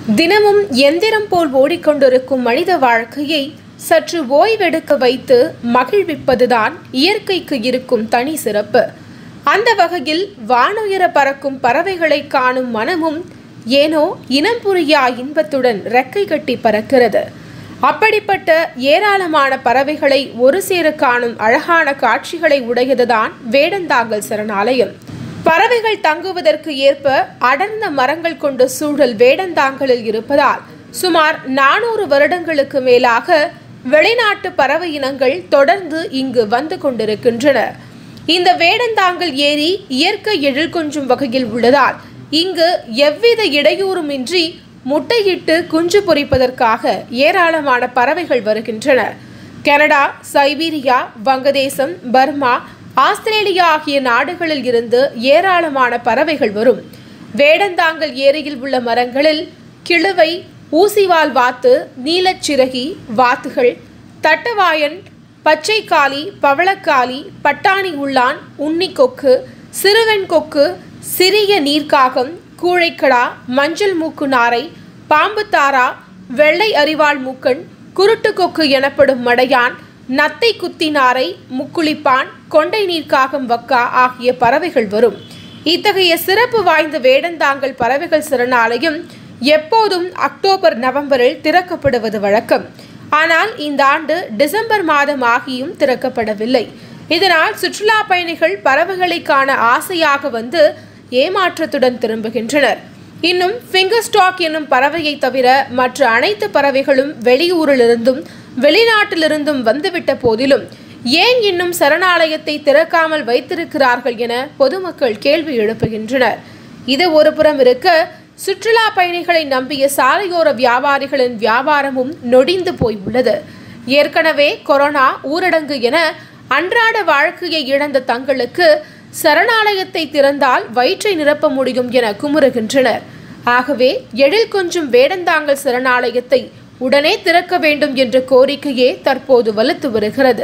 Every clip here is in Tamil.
தினமும் எந்திரம் போல் ஓடிக்கொண்டிருக்கும் மனித வாழ்க்கையை சற்று ஓய்வெடுக்க வைத்து மகிழ்விப்பதுதான் இயற்கைக்கு இருக்கும் தனி சிறப்பு அந்த வகையில் வானுயர பறக்கும் பறவைகளை காணும் மனமும் ஏனோ இனம் புரியா இன்பத்துடன் ரெக்கை கட்டி பறக்கிறது அப்படிப்பட்ட ஏராளமான பறவைகளை ஒரு சேர காணும் அழகான காட்சிகளை உடையதுதான் வேடந்தாங்கல் சரணாலயம் பறவைகள் தங்குவதற்கு ஏற்ப அடர்ந்த மரங்கள் கொண்ட சூழல் வேடந்தாங்கலில் இருப்பதால் சுமார் நானூறு வருடங்களுக்கு மேலாக வெளிநாட்டு பறவை இனங்கள் தொடர்ந்து இங்கு வந்து கொண்டிருக்கின்றன இந்த வேடந்தாங்கல் ஏரி இயற்கை எழில் கொஞ்சும் வகையில் உள்ளதால் இங்கு எவ்வித இடையூறுமின்றி முட்டையிட்டு குஞ்சு பொரிப்பதற்காக ஏராளமான பறவைகள் வருகின்றன கனடா சைபீரியா வங்கதேசம் பர்மா ஆஸ்திரேலியா ஆகிய நாடுகளில் இருந்து ஏராளமான பறவைகள் வரும் வேடந்தாங்கல் ஏரியில் உள்ள மரங்களில் கிழுவை ஊசிவால் வாத்து நீலச்சிறகி வாத்துகள் தட்டவாயன் பச்சைக்காளி பவளக்காளி பட்டாணி உள்ளான் உன்னிக்கொக்கு சிறுவன் கொக்கு சிறிய நீர்க்காகம் கூழைக்கடா மஞ்சள் மூக்கு நாரை பாம்பு தாரா வெள்ளை அரிவாள் மூக்கன் குருட்டு கொக்கு எனப்படும் மடையான் நத்தை குத்தி நாரை முக்குளிப்பான் கொண்டை நீர்க்காகம் வக்கா ஆகிய பறவைகள் வரும் இத்தகைய சிறப்பு வாய்ந்த வேடந்தாங்கல் பறவைகள் சரணாலயம் எப்போதும் அக்டோபர் நவம்பரில் திறக்கப்படுவது வழக்கம் ஆனால் இந்த ஆண்டு டிசம்பர் மாதம் ஆகியும் திறக்கப்படவில்லை இதனால் சுற்றுலா பயணிகள் பறவைகளை காண ஆசையாக வந்து ஏமாற்றத்துடன் திரும்புகின்றனர் இன்னும் ஃபிங்கர் ஸ்டாக் என்னும் பறவையை தவிர மற்ற அனைத்து பறவைகளும் வெளியூரிலிருந்தும் வெளிநாட்டிலிருந்தும் வந்துவிட்ட போதிலும் ஏன் இன்னும் சரணாலயத்தை திறக்காமல் வைத்திருக்கிறார்கள் என பொதுமக்கள் கேள்வி எழுப்புகின்றனர் இது ஒருபுறம் இருக்க சுற்றுலா பயணிகளை நம்பிய சாலையோர வியாபாரிகளின் வியாபாரமும் நொடிந்து போய் உள்ளது ஏற்கனவே கொரோனா ஊரடங்கு என அன்றாட வாழ்க்கையை இழந்த தங்களுக்கு சரணாலயத்தை திறந்தால் வயிற்றை நிரப்ப முடியும் என குமுறுகின்றனர் ஆகவே எழில் கொஞ்சம் வேடந்தாங்கல் சரணாலயத்தை உடனே திறக்க வேண்டும் என்ற கோரிக்கையே தற்போது வலுத்து வருகிறது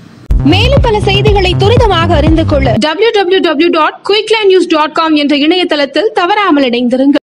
மேலும் பல செய்திகளை துரிதமாக அறிந்து கொள்ள www.quicklindnews.com என்ற இணையதளத்தில் தவறாமல் இணைந்திருங்கள்